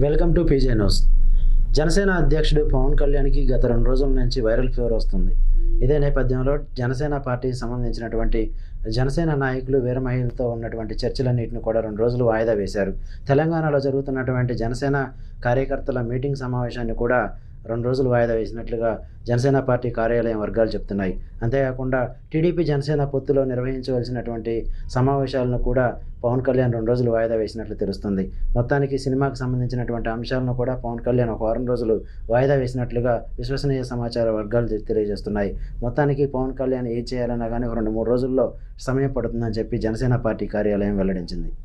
welcome to PJ news Janasena అధ్యక్షుడు పవన్ కళ్యాణ్కి గత రెండు రోజుల నుంచి వైరల్ ఫీవర్ వస్తుంది ఇదే నేపథ్యంలో జనసేన పార్టీకి సంబంధించినటువంటి జనసేన నాయకులు వీర మహిళలతో ఉన్నటువంటి చర్చలన్నింటిని కూడా రెండు రోజులు వాయిదా వేశారు తెలంగాణలో జరుగుతున్నటువంటి జనసేన కార్యకర్తల మీటింగ్ సమావేశాన్ని కూడా రెండు రోజులు వాయిదా వేసినట్లుగా జనసేన పార్టీ కార్యాలయం వర్గాలు చెప్తున్నాయి అంతేకాకుండా టీడీపీ జనసేన పొత్తులో నిర్వహించవలసినటువంటి సమావేశాలను కూడా పవన్ కళ్యాణ్ రెండు రోజులు వాయిదా వేసినట్లు తెలుస్తుంది మొత్తానికి సినిమాకి సంబంధించినటువంటి అంశాలను కూడా పవన్ కళ్యాణ్ ఒక వారం రోజులు వాయిదా వేసినట్లుగా విశ్వసనీయ సమాచార వర్గాలు తె- తెలియజేస్తున్నాయి మొత్తానికి పవన్ కళ్యాణ్ ఏం చేయాలన్నా కానీ ఒక రెండు మూడు రోజుల్లో సమయం పడుతుందని చెప్పి జనసేన పార్టీ కార్యాలయం వెల్లడించింది